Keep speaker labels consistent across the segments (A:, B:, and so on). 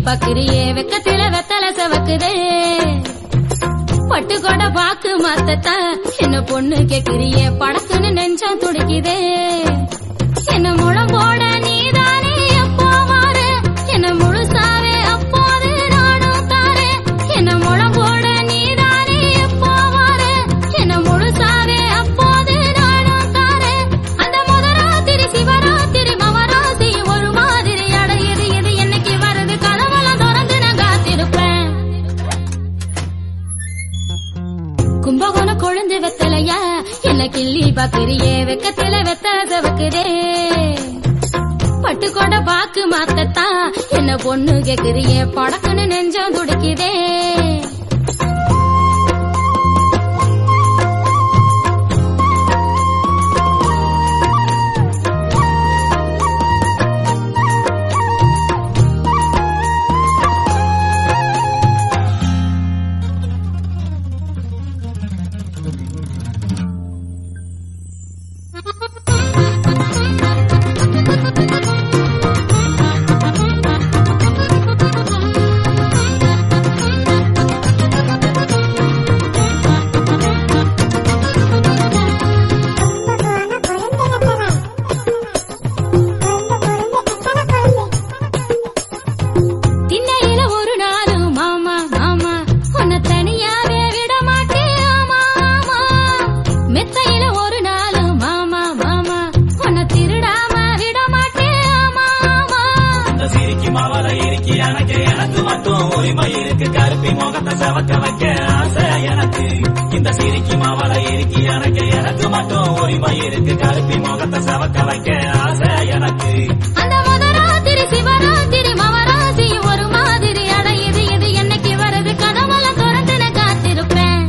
A: பக்கிரியே வெக்கத்தில வெத்தல செவக்குதே பட்டு கொட பாக்கு மாத்தத்தான் என்ன பொண்ணு கேக்குறியே படக்குன்னு நெஞ்சம் துடிக்குதே என்ன முளம் போட நீதானே எப்போ மாறு என்ன முழுசாவே அப்போது நானும் தாரேன் என்ன முளம் போட நீதானே எப்போ மாறு என்ன முழுசாவே அப்போது நானும் தாரேன் அந்த முதராத்திரி சிவராத்திரி மவராசி ஒரு மாதிரி அடையுது இது என்னைக்கு வருது கதவெல்லாம் திறந்து நான் காத்திருப்பேன் கும்பகோணம் கொழுந்து வெத்தலையா என்ன கிள்ளி பாக்குறியே வெக்கத்தில வெத்த செவக்குதே பட்டு கொண்ட பாக்கு மாத்தத்தான் என்ன பொண்ணு கேக்குறியே படக்குன்னு நெஞ்சம் துடிக்குதே திண்ணையில ஒரு நாளும் மாமா மாமா உன்னை தனியாவே விட மாட்டேன் ஆமா ஆமா மெத்தையில ஒரு நாளும் மாமா மாமா உன்னை திருடாம விட மாட்டேன் ஆமா ஆமா
B: இந்த சிரிக்கி மாவல இருக்கி எனக்கு எனக்கு மட்டும் உரிமை இருக்கு கருப்பி முகத்தை செவக்க வைக்க ஆசை எனக்கு இந்த சிரிக்கி மாவல இருக்கி எனக்கு எனக்கு மட்டும் உரிமை இருக்கு கருப்பி முகத்தை செவக்க வைக்க ஆசை எனக்கு
A: அந்த முதராத்திரி சிவராத்திரி மவராசி ஒரு மாதிரி அடையுது இது என்னைக்கு வருது கதவெல்லாம் திறந்து நான் காத்திருப்பேன்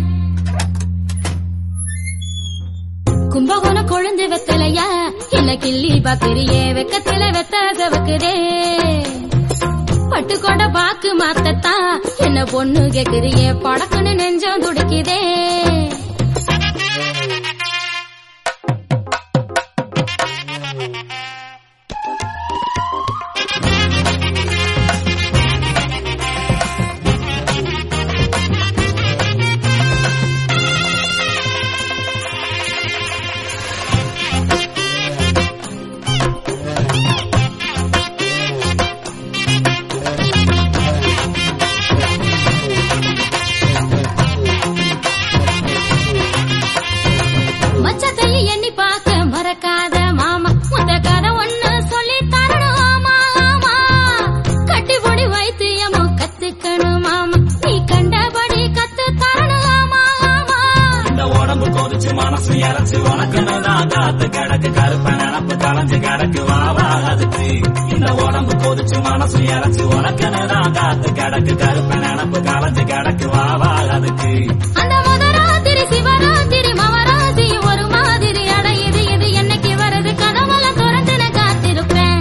A: கும்பகோணம் கொழுந்து வெத்தலையா என்ன கிள்ளி பாக்குறியே வெக்கத்தில வெத்த செவக்குதே பட்டு கொண்ட பாக்கு மாத்தத்தான் என்ன பொண்ணு கேக்குறியே படக்குன்னு நெஞ்சம் துடிக்குதே மச்சத்தையும் எண்ணி பார்க்க மறக்காத மாமா முத்த கதை ஒண்ணு சொல்லி தரணும் ஆமா ஆமா கட்டி பொடி வைத்தியமோ கத்துக்கணும் மாமா நீ கண்டபடி கத்து தரணும் ஆமா ஆமா
B: இந்த உடம்பு கொதிச்சு மனசு இறச்சு உனக்குன்னு தான் காத்து கிடக்கு கருப்ப நினப்பு கலைஞ்சு கிடக்கு வாவா அதுக்கு இந்த உடம்பு கொதிச்சு மனசு இறச்சு உனக்குன்னு தான் காத்து கிடக்கு கருப்ப நினப்பு கலைஞ்சு கிடக்கு வாவா அதுக்கு
A: அந்த முதராத்திரி சிவராத்திரி மவராசி ஒரு மாதிரி அடையுது இது என்னைக்கு வருது கதவெல்லாம் திறந்து நான் காத்திருப்பேன்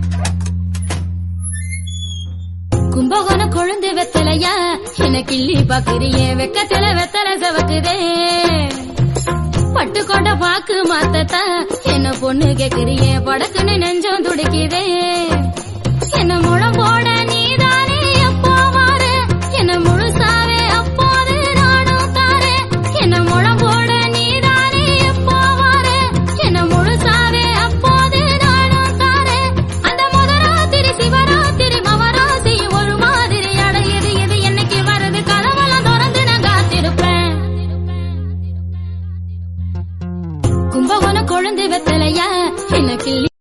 A: கும்பகோணம் கொழுந்து வெத்தலையா என்ன கிள்ளி பாக்குறியே வெக்கத்தில வெத்தல செவக்குதே பட்டு கொண்ட பாக்கு மாத்தத்தான் என்ன பொண்ணு கேக்குறியே படக்குன்னு நெஞ்சம் துடிக்குதே என்ன முளம் போட நீதானே எப்போ மாறு என்ன முழுசாவே அப்போது நானும் தாரேன் என்ன முளம் போட நீதானே எப்போ மாறு என்ன முழுசாவே அப்போது நானும் தாரேன் அந்த முதராத்திரி சிவராத்திரி மவராசி ஒரு மாதிரி அடையுது இது என்னைக்கு வருது கதவெல்லாம் திறந்து நான் காத்திருப்பேன் கும்பகோணம் கொழுந்து வெத்தலையா என்ன கிள்ளி